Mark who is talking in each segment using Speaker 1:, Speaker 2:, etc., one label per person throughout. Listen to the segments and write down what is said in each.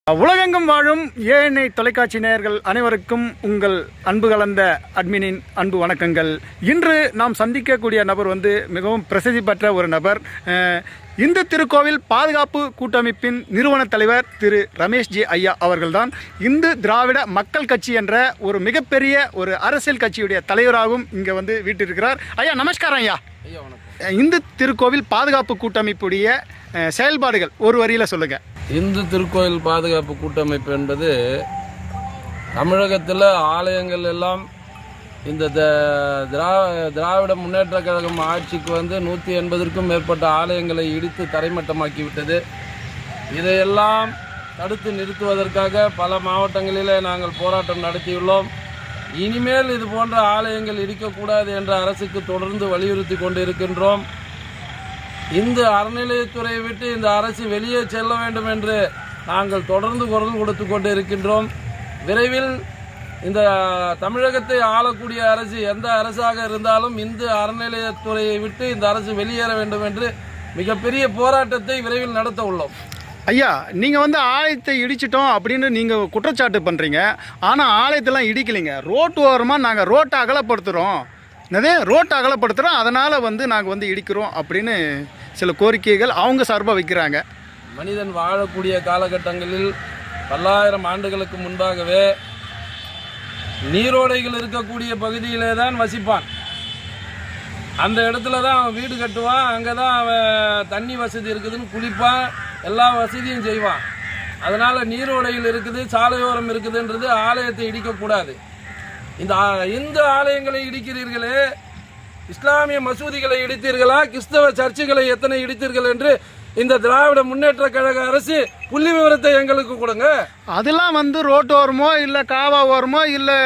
Speaker 1: உலகெங்கும் வாழும் ஏஎன்ஐ தொலைக்காட்சி நேயர்கள் அனைவருக்கும் உங்கள் அன்பு கலந்த அட்மினின் அன்பு வணக்கங்கள் இன்று நாம் சந்திக்கக்கூடிய நபர் வந்து மிகவும் பிரசித்தி பெற்ற ஒரு நபர் அஹ், இந்து திருக்கோவில் பாதுகாப்பு கூட்டமைப்பின் நிறுவன தலைவர் திரு ரமேஷ் ஜி ஐயா அவர்கள்தான் இந்து திராவிட மக்கள் கட்சி என்ற ஒரு மிகப்பெரிய ஒரு அரசியல் கட்சியுடைய தலைவராகவும் இங்கே வந்து வீட்டிருக்கிறார் ஐயா நமஸ்காரம் ஐயா
Speaker 2: ஐயா வணக்கம்
Speaker 1: இந்து திருக்கோவில் பாதுகாப்பு கூட்டமைப்புடைய அஹ், செயல்பாடுகள் ஒரு வரியில் சொல்லுங்கள்
Speaker 2: இந்து திருக்கோயில் பாதுகாப்பு கூட்டமைப்பு என்பது தமிழகத்தில் ஆலயங்கள் எல்லாம் இந்த த- திரா திராவிட முன்னேற்ற கழகம் ஆட்சிக்கு வந்து நூற்றி எண்பதற்கும் மேற்பட்ட ஆலயங்களை இடித்து தரைமட்டமாக்கி விட்டது இதையெல்லாம் தடுத்து நிறுத்துவதற்காக பல மாவட்டங்களிலே நாங்கள் போராட்டம் நடத்தியுள்ளோம் இனிமேல் இது போன்ற ஆலயங்கள் இடிக்கக்கூடாது என்ற அரசுக்கு தொடர்ந்து வலியுறுத்தி கொண்டு இருக்கின்றோம் இந்த அறநிலையத்துறையை விட்டு இந்த அரசு வெளியே செல்ல வேண்டும் என்று நாங்கள் தொடர்ந்து குரல் கொடுத்து கொண்டு இருக்கின்றோம் விரைவில் இந்த தமிழகத்தை ஆளக்கூடிய அரசு எந்த அரசாக இருந்தாலும் இந்த அறநிலையத்துறையை விட்டு இந்த அரசு வெளியேற வேண்டும் என்று மிகப்பெரிய போராட்டத்தை விரைவில் நடத்த உள்ளோம்
Speaker 1: ஐயா நீங்கள் வந்து ஆலயத்தை இடிச்சிட்டோம் அப்படின்னு நீங்கள் குற்றச்சாட்டு பண்ணுறீங்க ஆனால் ஆலயத்தெல்லாம் இடிக்கலைங்க ரோட்டு ஓரமாக நாங்கள் ரோட்டை அகலப்படுத்துகிறோம் என்னது ரோட்டை அகலப்படுத்துகிறோம் அதனால் வந்து நாங்கள் வந்து இடிக்கிறோம் அப்படின்னு சில கோரிக்கைகள் அவங்க சார்பாக வைக்கிறாங்க
Speaker 2: மனிதன் வாழக்கூடிய காலகட்டங்களில் பல்லாயிரம் ஆண்டுகளுக்கு முன்பாகவே நீரோடைகள் இருக்கக்கூடிய பகுதியிலே தான் வசிப்பான் அந்த இடத்துல தான் அவன் வீடு கட்டுவான் அங்கே தான் அவன் தண்ணி வசதி இருக்குதுன்னு குளிப்பான் எல்லா வசதியும் செய்வான் அதனால நீரோடைகள் இருக்குது சாலையோரம் இருக்குதுன்றது ஆலயத்தை இடிக்கக்கூடாது இந்த ஆ- இந்து ஆலயங்களை இடிக்கிறீர்களே இஸ்லாமிய மசூதிகளை இடித்தீர்களா கிறிஸ்தவ சர்ச்சுகளை எத்தனை இடித்தீர்கள் என்று இந்த திராவிட முன்னேற்ற கழக அரசு புள்ளி விவரத்தை எங்களுக்கு கொடுங்க
Speaker 1: அதெல்லாம் வந்து ரோட்டு ஓரமோ இல்லை காவா ஓரமோ இல்லை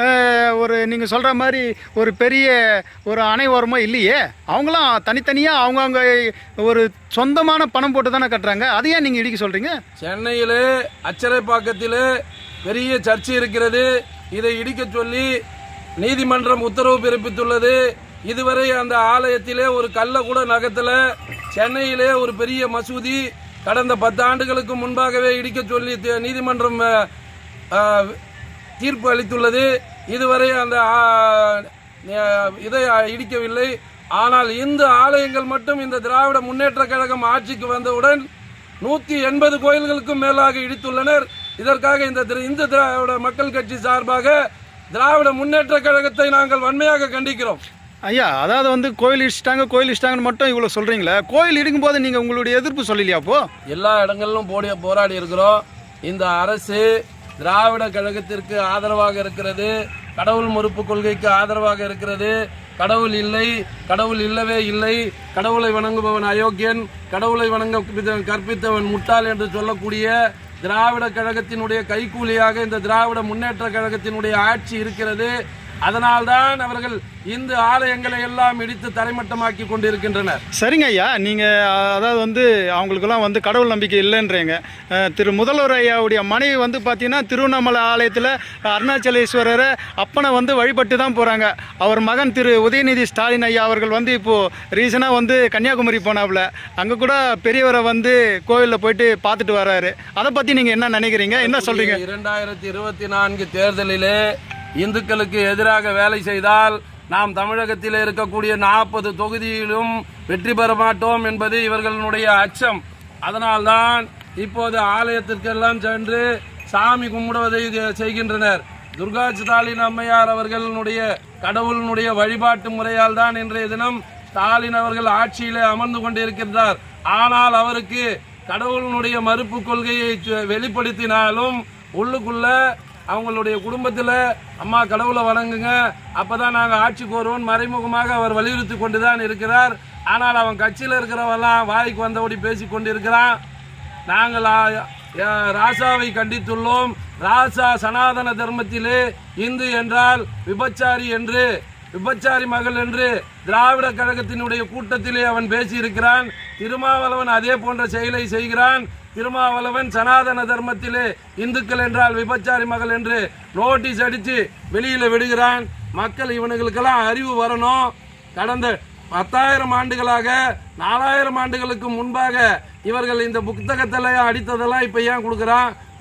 Speaker 1: ஒரு நீங்கள் சொல்கிற மாதிரி ஒரு பெரிய ஒரு அணை ஓரமோ இல்லையே அவங்களாம் தனித்தனியாக அவங்கவுங்க ஒரு சொந்தமான பணம் போட்டு தானே கட்டுறாங்க அதை ஏன் நீங்கள் இடிக்க சொல்கிறீங்க
Speaker 2: சென்னையிலே அச்சரைப்பாக்கத்திலே பெரிய சர்ச்சு இருக்கிறது இதை இடிக்க சொல்லி நீதிமன்றம் உத்தரவு பிறப்பித்துள்ளது இதுவரை அந்த ஆலயத்திலே ஒரு கல்ல கூட நகத்துல சென்னையிலே ஒரு பெரிய மசூதி கடந்த பத்து ஆண்டுகளுக்கு முன்பாகவே இடிக்க சொல்லி தி- நீதிமன்றம் அஹ், அஹ், தீர்ப்பு அளித்துள்ளது இதுவரை அந்த ஆ, அஹ், இதை இடிக்கவில்லை ஆனால் இந்த ஆலயங்கள் மட்டும் இந்த திராவிட முன்னேற்ற கழகம் ஆட்சிக்கு வந்தவுடன் நூத்தி எண்பது கோயில்களுக்கும் மேலாக இடித்துள்ளனர் இதற்காக இந்த திரு- இந்து திராவிட மக்கள் கட்சி சார்பாக திராவிட முன்னேற்ற கழகத்தை நாங்கள் வன்மையாக கண்டிக்கிறோம்
Speaker 1: ஐயா அதாவது வந்து கோயில் இடிச்சிட்டாங்க கோயில் இடிச்சிட்டாங்கன்னு மட்டும் இவ்வளோ சொல்கிறீங்களே கோயில் இடிக்கும்போது நீங்கள் உங்களுடைய எதிர்ப்பு சொல்லலையா அப்போ
Speaker 2: எல்லா இடங்களிலும் போடி போராடி இருக்கிறோம் இந்த அரசு திராவிட கழகத்திற்கு ஆதரவாக இருக்கிறது கடவுள் மறுப்பு கொள்கைக்கு ஆதரவாக இருக்கிறது கடவுள் இல்லை கடவுள் இல்லவே இல்லை கடவுளை வணங்குபவன் அயோக்கியன் கடவுளை வணங்க கற்பித்தவன் முட்டாள் என்று சொல்லக்கூடிய திராவிட கழகத்தினுடைய கைக்கூலியாக இந்த திராவிட முன்னேற்ற கழகத்தினுடைய ஆட்சி இருக்கிறது அதனால்தான் அவர்கள் இந்து ஆலயங்களை எல்லாம் இடித்து தரைமட்டமாக்கி கொண்டிருக்கின்றனர்
Speaker 1: சரிங்க ஐயா நீங்கள் அதாவது வந்து அவங்களுக்கெல்லாம் வந்து கடவுள் நம்பிக்கை இல்லைன்றீங்க அஹ், திரு முதல்வர் ஐயாவுடைய மனைவி வந்து பார்த்தீங்கன்னா திருவண்ணாமலை ஆலயத்தில் அருணாச்சலேஸ்வரரை அப்பனை வந்து வழிபட்டு தான் போகிறாங்க அவர் மகன் திரு உதயநிதி ஸ்டாலின் ஐயா அவர்கள் வந்து இப்போது ரீசனாக வந்து கன்னியாகுமரி போனாப்புல அங்கே கூட பெரியவரை வந்து கோவிலில் போயிட்டு பார்த்துட்டு வராரு அதை பற்றி நீங்கள் என்ன நினைக்கிறீங்க என்ன சொல்கிறீங்க
Speaker 2: இரண்டாயிரத்தி இருபத்தி நான்கு தேர்தலிலே இந்துக்களுக்கு எதிராக வேலை செய்தால் நாம் தமிழகத்தில் இருக்கக்கூடிய நாற்பது தொகுதியிலும் வெற்றி பெற மாட்டோம் என்பது இவர்களுடைய அச்சம் அதனால்தான் இப்போது ஆலயத்திற்கெல்லாம் சென்று சாமி கும்பிடுவதை இது செய்கின்றனர் துர்கா ஸ்டாலின் அம்மையார் அவர்களுடைய கடவுளினுடைய வழிபாட்டு முறையால் தான் இன்றைய தினம் ஸ்டாலின் அவர்கள் ஆட்சியிலே அமர்ந்து கொண்டிருக்கின்றார் ஆனால் அவருக்கு கடவுளினுடைய மறுப்பு கொள்கையை சு- வெளிப்படுத்தினாலும் உள்ளுக்குள்ள அவங்களுடைய குடும்பத்துல அம்மா கடவுளை வணங்குங்க அப்பதான் நாங்க ஆட்சிக்கு வருவோம் மறைமுகமாக அவர் வலியுறுத்தி கொண்டுதான் இருக்கிறார் ஆனால் அவன் கட்சியில இருக்கிறவெல்லாம் வாய்க்கு வந்தபடி பேசிக் கொண்டிருக்கிறான் நாங்கள் ஆ- ஆ- ராசாவை கண்டித்துள்ளோம் ராசா சனாதன தர்மத்திலே இந்து என்றால் விபச்சாரி என்று விபச்சாரி மகள் என்று திராவிட கழகத்தினுடைய கூட்டத்திலே அவன் பேசியிருக்கிறான் திருமாவளவன் அதே போன்ற செயலை செய்கிறான் திருமாவளவன் சனாதன தர்மத்திலே இந்துக்கள் என்றால் விபச்சாரி மகள் என்று நோட்டீஸ் அடித்து வெளியில விடுகிறான் மக்கள் இவனுங்களுக்கெல்லாம் அறிவு வரணும் கடந்த பத்தாயிரம் ஆண்டுகளாக நாலாயிரம் ஆண்டுகளுக்கு முன்பாக இவர்கள் இந்த புத்தகத்தில் அடித்ததெல்லாம் இப்ப ஏன் கொடுக்குறான்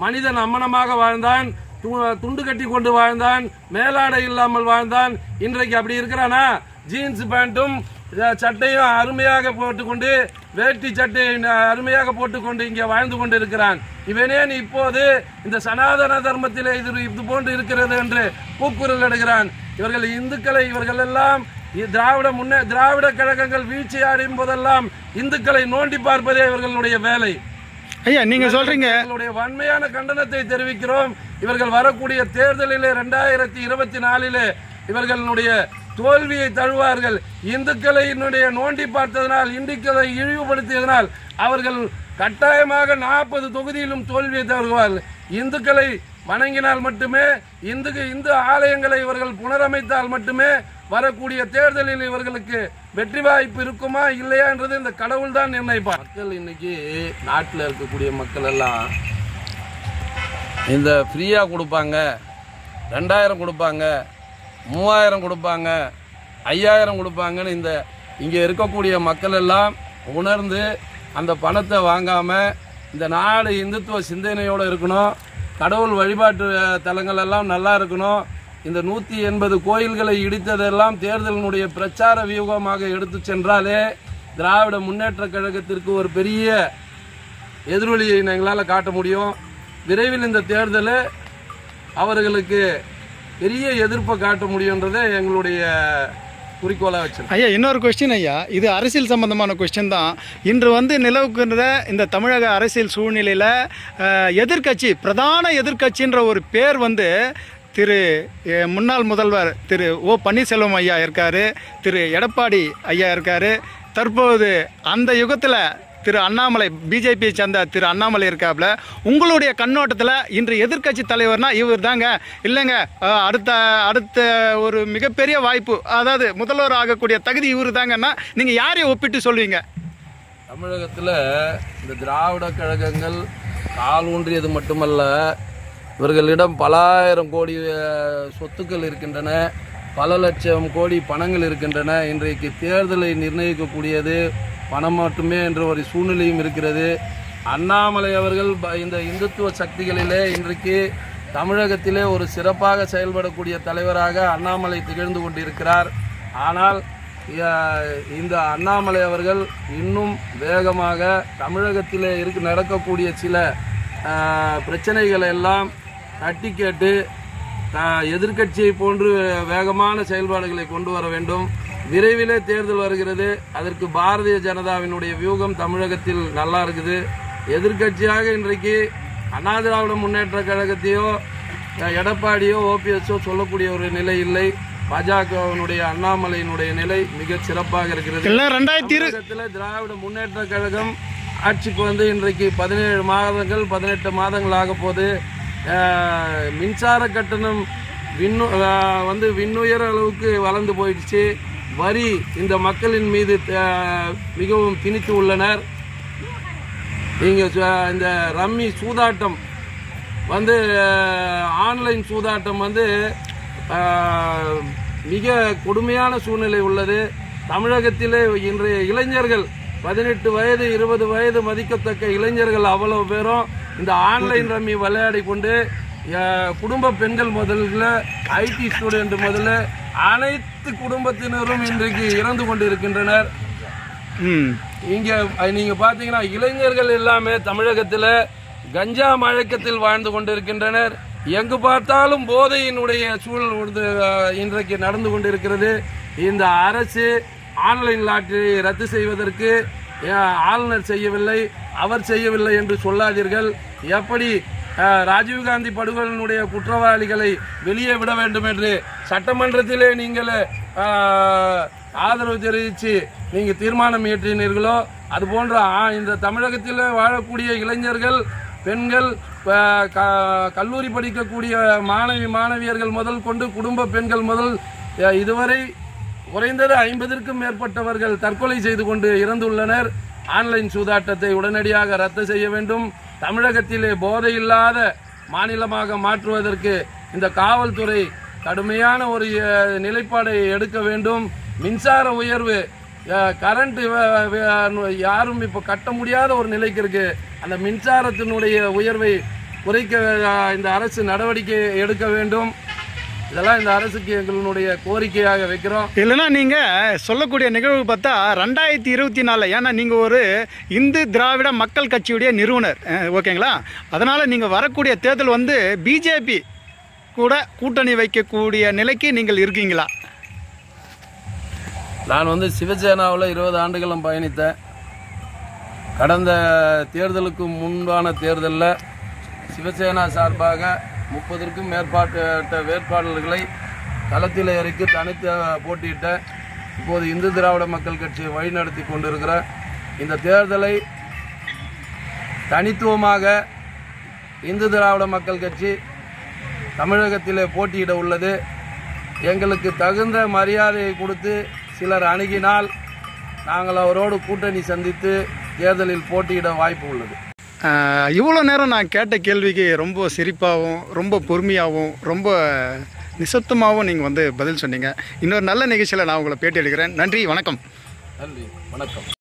Speaker 2: மனிதன் அம்மனமாக வாழ்ந்தான் து- துண்டு கட்டி கொண்டு வாழ்ந்தான் மேலாடை இல்லாமல் வாழ்ந்தான் இன்றைக்கு அப்படி இருக்கிறானா ஜீன்ஸ் பேண்ட்டும் அஹ், சட்டையும் அருமையாக போட்டுக்கொண்டு வேட்டி சட்டையை ந- அருமையாக போட்டுக்கொண்டு இங்கே வாழ்ந்து கொண்டு இருக்கிறான் இவனேன் இப்போது இந்த சனாதன தர்மத்திலே இது இது போன்று இருக்கிறது என்று கூக்குரல் எடுகிறான் இவர்கள் இந்துக்களை இவர்கள் எல்லாம் இ- திராவிட முன்னே திராவிட கழகங்கள் வீழ்ச்சி அடையும் போதெல்லாம் இந்துக்களை நோண்டி பார்ப்பதே இவர்களுடைய வேலை
Speaker 1: ஐயா நீங்க சொல்றீங்க
Speaker 2: எங்களுடைய வன்மையான கண்டனத்தை தெரிவிக்கிறோம் இவர்கள் வரக்கூடிய தேர்தலிலே இரண்டாயிரத்தி இருபத்தி நாலிலே இவர்களுடைய தோல்வியை தழுவார்கள் இந்துக்களை என்னுடைய நோண்டி பார்த்ததனால் இந்துக்களை இழிவுபடுத்தியதனால் அவர்கள் கட்டாயமாக நாற்பது தொகுதியிலும் தோல்வியை தருவார்கள் இந்துக்களை வணங்கினால் மட்டுமே இந்து இந்து ஆலயங்களை இவர்கள் புனரமைத்தால் மட்டுமே வரக்கூடிய தேர்தலில் இவர்களுக்கு வெற்றி வாய்ப்பு இருக்குமா இல்லையா என்றது இந்த கடவுள் தான் நிர்ணயிப்பார் மக்கள் இன்னைக்கு நாட்டில் இருக்கக்கூடிய மக்கள் எல்லாம் இந்த ஃப்ரீயாக கொடுப்பாங்க ரெண்டாயிரம் கொடுப்பாங்க மூவாயிரம் கொடுப்பாங்க ஐயாயிரம் கொடுப்பாங்கன்னு இந்த இங்கே இருக்கக்கூடிய மக்கள் எல்லாம் உணர்ந்து அந்த பணத்தை வாங்காமல் இந்த நாடு இந்துத்துவ சிந்தனையோடு இருக்கணும் கடவுள் வழிபாட்டு அஹ், தலங்கள் எல்லாம் நல்லா இருக்கணும் இந்த நூற்றி எண்பது கோயில்களை இடித்ததெல்லாம் தேர்தலினுடைய பிரச்சார வியூகமாக எடுத்து சென்றாலே திராவிட முன்னேற்ற கழகத்திற்கு ஒரு பெரிய எதிரொலியை எங்களால் காட்ட முடியும் விரைவில் இந்த தேர்தல் அவர்களுக்கு பெரிய எதிர்ப்பை காட்ட முடியுன்றதை எங்களுடைய குறிக்கோளாக வச்சிருக்கோம்
Speaker 1: ஐயா இன்னொரு கொஸ்டின் ஐயா இது அரசியல் சம்பந்தமான கொஸ்டின் தான் இன்று வந்து நிலவுக்கின்ற இந்த தமிழக அரசியல் சூழ்நிலையில் எதிர்க்கட்சி பிரதான எதிர்க்கட்சின்ற ஒரு பேர் வந்து திரு அஹ், முன்னாள் முதல்வர் திரு ஓ பன்னீர்செல்வம் ஐயா இருக்காரு திரு எடப்பாடி ஐயா இருக்காரு தற்போது அந்த யுகத்தில் திரு அண்ணாமலை பிஜேபியை சேர்ந்த திரு அண்ணாமலை இருக்காப்புல உங்களுடைய கண்ணோட்டத்தில் இன்று எதிர்க்கட்சி தலைவர்னா இவர் தாங்க இல்லைங்க அஹ், அடுத்த அடுத்த ஒரு மிகப்பெரிய வாய்ப்பு அதாவது முதல்வர் ஆகக்கூடிய தகுதி இவர் தாங்கன்னா நீங்கள் யாரையும் ஒப்பிட்டு சொல்வீங்க
Speaker 2: தமிழகத்தில் இந்த திராவிட கழகங்கள் கால் ஊன்றியது மட்டுமல்ல இவர்களிடம் பலாயிரம் கோடி அஹ், சொத்துக்கள் இருக்கின்றன பல லட்சம் கோடி பணங்கள் இருக்கின்றன இன்றைக்கு தேர்தலை நிர்ணயிக்கக்கூடியது பணம் மட்டுமே என்ற ஒரு சூழ்நிலையும் இருக்கிறது அண்ணாமலை அவர்கள் ப- இந்த இந்துத்துவ சக்திகளிலே இன்றைக்கு தமிழகத்திலே ஒரு சிறப்பாக செயல்படக்கூடிய தலைவராக அண்ணாமலை திகழ்ந்து கொண்டிருக்கிறார் ஆனால் ய- இந்த அண்ணாமலை அவர்கள் இன்னும் வேகமாக தமிழகத்திலே இருக்கு நடக்கக்கூடிய சில ஆஹ், பிரச்சனைகளை எல்லாம் தட்டி கேட்டு ஆஹ், எதிர்க்கட்சியை போன்று வேகமான செயல்பாடுகளை கொண்டு வர வேண்டும் விரைவிலே தேர்தல் வருகிறது அதற்கு பாரதிய ஜனதாவினுடைய வியூகம் தமிழகத்தில் நல்லா இருக்குது எதிர்க்கட்சியாக இன்றைக்கு அண்ணா திராவிட முன்னேற்ற கழகத்தையோ அஹ், எடப்பாடியோ ஓபிஎஸ்ஓ சொல்லக்கூடிய ஒரு நிலை இல்லை பாஜகவினுடைய அண்ணாமலையினுடைய நிலை மிக சிறப்பாக இருக்கிறது
Speaker 1: இல்லை ரெண்டாயிரத்தி இரு
Speaker 2: தமிழகத்தில் திராவிட முன்னேற்ற கழகம் ஆட்சிக்கு வந்து இன்றைக்கு பதினேழு மாதங்கள் பதினெட்டு மாதங்கள் ஆக போது அஹ், மின்சார கட்டணம் விண்ணு அஹ், வந்து விண்ணுயர அளவுக்கு வளர்ந்து போயிடுச்சு வரி இந்த மக்களின் மீது அஹ், மிகவும் திணித்து உள்ளனர் நீங்க சு- இந்த ரம்மி சூதாட்டம் வந்து ஆன்லைன் சூதாட்டம் வந்து அஹ், மிக கொடுமையான சூழ்நிலை உள்ளது தமிழகத்திலே இன்றைய இளைஞர்கள் பதினெட்டு வயது இருபது வயது மதிக்கத்தக்க இளைஞர்கள் அவ்வளவு பேரும் இந்த ஆன்லைன் ரம்மி விளையாடி கொண்டு அஹ், குடும்ப பெண்கள் முதல்ல ஐடி ஸ்டூடெண்ட் முதல்ல அனைத்து குடும்பத்தினரும் இன்றைக்கு இறந்து கொண்டு இருக்கின்றனர்
Speaker 1: ம்
Speaker 2: இங்க அஹ், நீங்க பாத்தீங்கன்னா இளைஞர்கள் எல்லாமே தமிழகத்துல கஞ்சா மழக்கத்தில் வாழ்ந்து கொண்டிருக்கின்றனர் எங்கு பார்த்தாலும் போதையினுடைய சூழல் வந்து, அஹ், இன்றைக்கு நடந்து கொண்டிருக்கிறது இந்த அரசு ஆன்லைன் லாட்டரியை ரத்து செய்வதற்கு அஹ், ஆளுநர் செய்யவில்லை அவர் செய்யவில்லை என்று சொல்லாதீர்கள் எப்படி அஹ், ராஜீவ்காந்தி படுகொலையினுடைய குற்றவாளிகளை வெளியே விட வேண்டும் என்று சட்டமன்றத்திலே நீங்கள் அஹ், ஆதரவு தெரிவித்து நீங்க தீர்மானம் இயற்றினீர்களோ அது போன்ற ஆ- இந்த தமிழகத்தில் வாழக்கூடிய இளைஞர்கள் பெண்கள் அஹ், க- கல்லூரி படிக்கக்கூடிய மாணவி மாணவியர்கள் முதல் கொண்டு குடும்ப பெண்கள் முதல் அஹ், இதுவரை குறைந்தது ஐம்பதற்கும் மேற்பட்டவர்கள் தற்கொலை செய்து கொண்டு இறந்துள்ளனர் ஆன்லைன் சூதாட்டத்தை உடனடியாக ரத்து செய்ய வேண்டும் தமிழகத்திலே போதை இல்லாத மாநிலமாக மாற்றுவதற்கு இந்த காவல்துறை கடுமையான ஒரு அஹ், நிலைப்பாடை எடுக்க வேண்டும் மின்சார உயர்வு அஹ், கரண்ட் வ- வ- யாரும் இப்போ கட்ட முடியாத ஒரு நிலைக்கு இருக்கு அந்த மின்சாரத்தினுடைய உயர்வை குறைக்க அஹ், இந்த அரசு நடவடிக்கை எடுக்க வேண்டும் இதெல்லாம் இந்த அரசுக்கு எங்களுடைய கோரிக்கையாக வைக்கிறோம்
Speaker 1: இல்லைன்னா நீங்கள் சொல்லக்கூடிய நிகழ்வு பார்த்தா ரெண்டாயிரத்தி இருபத்தி நாலில் ஏன்னா நீங்கள் ஒரு இந்து திராவிட மக்கள் கட்சியுடைய நிறுவனர் அஹ், ஓகேங்களா அதனால் நீங்கள் வரக்கூடிய தேர்தல் வந்து பிஜேபி கூட கூட்டணி வைக்கக்கூடிய நிலைக்கு நீங்கள் இருக்கீங்களா
Speaker 2: நான் வந்து சிவசேனாவில் இருபது ஆண்டுகளும் பயணித்தேன் கடந்த தேர்தலுக்கு முன்பான தேர்தலில் சிவசேனா சார்பாக முப்பதற்கும் மேற்பட்ட வேட்பாளர்களை களத்தில் இறக்கி தனித்து போட்டியிட்டேன் இப்போது இந்து திராவிட மக்கள் கட்சியை வழிநடத்தி கொண்டிருக்கிற இந்த தேர்தலை தனித்துவமாக இந்து திராவிட மக்கள் கட்சி தமிழகத்திலே போட்டியிட உள்ளது எங்களுக்கு தகுந்த மரியாதையை கொடுத்து சிலர் அணுகினால் நாங்கள் அவரோடு கூட்டணி சந்தித்து தேர்தலில் போட்டியிட வாய்ப்பு உள்ளது
Speaker 1: அஹ், இவ்வளோ நேரம் நான் கேட்ட கேள்விக்கு ரொம்ப சிரிப்பாகவும் ரொம்ப பொறுமையாகவும் ரொம்ப நிசப்தமாகவும் நீங்கள் வந்து பதில் சொன்னீங்க இன்னொரு நல்ல நிகழ்ச்சியில் நான் உங்களை பேட்டி எடுக்கிறேன் நன்றி வணக்கம்
Speaker 2: நன்றி வணக்கம்